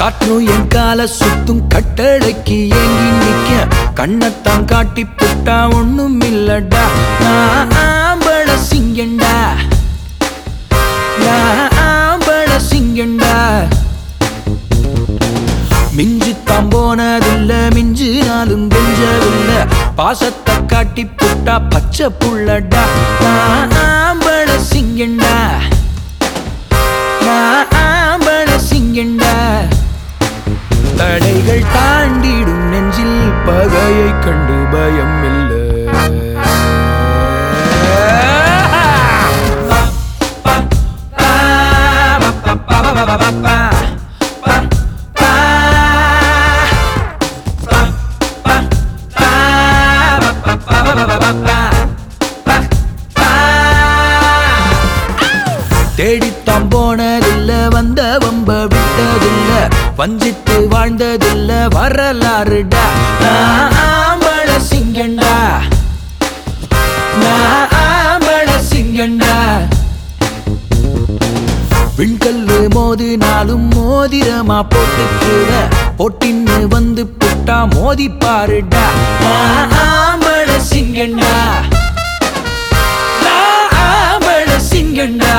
காற்றும் என் கால சுத்தும் கட்டளைக்கு ஏங்கி நிக்க கண்ணத்தான் காட்டி புட்டா ஒண்ணும் இல்லடா நான் ஆம்பள சிங்கண்டா நான் ஆம்பள சிங்கண்டா மிஞ்சித்தான் போனதில்ல மிஞ்சினாலும் கெஞ்சவில்ல பாசத்தை காட்டி புட்டா பச்சை புள்ளடா நான் ஆம்பள சிங்கண்டா நான் ஆம்பள சிங்கண்டா தடைகள் தாண்டிடும் நெஞ்சில் பகையை கண்டு பயம் இல்லை தேடித்தான் போனதில்ல வந்த வம்ப விட்டதில்ல வஞ்சித்து வாழ்ந்ததில்ல வரலாறுடா நான் ஆம்பள சிங்கண்டா நான் ஆம்பள சிங்கண்டா விண்கல்லு மோதினாலும் மோதிரமா போட்டுக்கிற பொட்டின்னு வந்து புட்டா மோதி பாருடா நான் ஆம்பள சிங்கண்டா நான் ஆம்பள சிங்கண்டா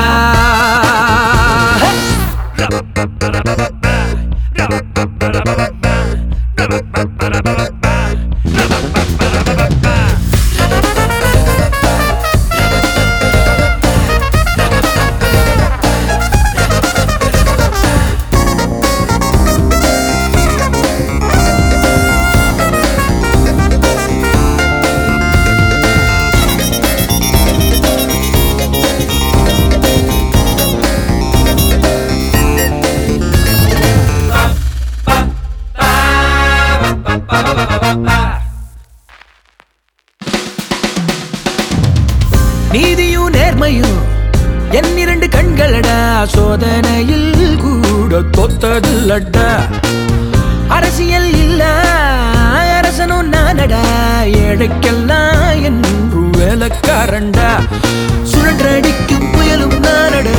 நீதியும் நேர்மையும் என் இரண்டு கண்களடா சோதனையில் கூட தொத்ததில்லடா அரசியல் இல்ல அரசனும் நானடா ஏழைக்கெல்லாம் என்று வேலைக்காரண்டா சுழன்றடிக்கும் புயலும் நானடா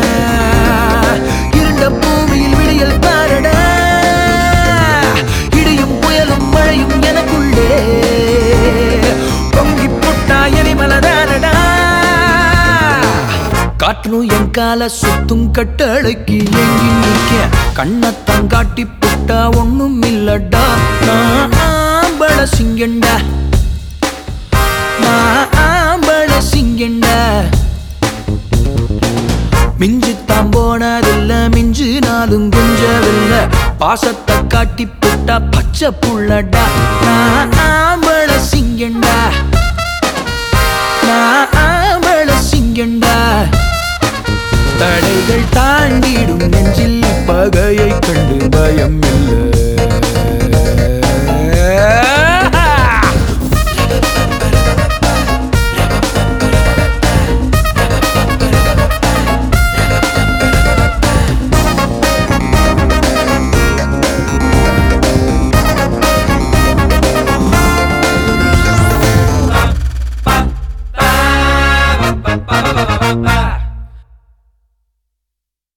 இருண்ட பூமியில் விடியல் பாரடா இடியும் புயலும் மழையும் எனக்குள்ளே பொங்கி புட்டா எரிமலதானடா காற்றும் என் கால சுத்தும் கட்டளைக்கு ஏங்கி நிக்க கண்ணத்தான் காட்டி புட்டா ஒண்ணும் இல்லடா நான் ஆம்பள சிங்கண்டா நான் ஆம்பள சிங்கண்டா மிஞ்சித்தான் போனதில்ல மிஞ்சினாலும் குஞ்சவில்ல பாசத்தை காட்டி புட்டா பச்சை புள்ளடா நான் ஆம்பள சிங்கண்டா நான் ஆம்பள சிங்கண்டா தடைகள் தாண்டிடும் நெஞ்சில் பகையை கண்டு பயம் இல்லை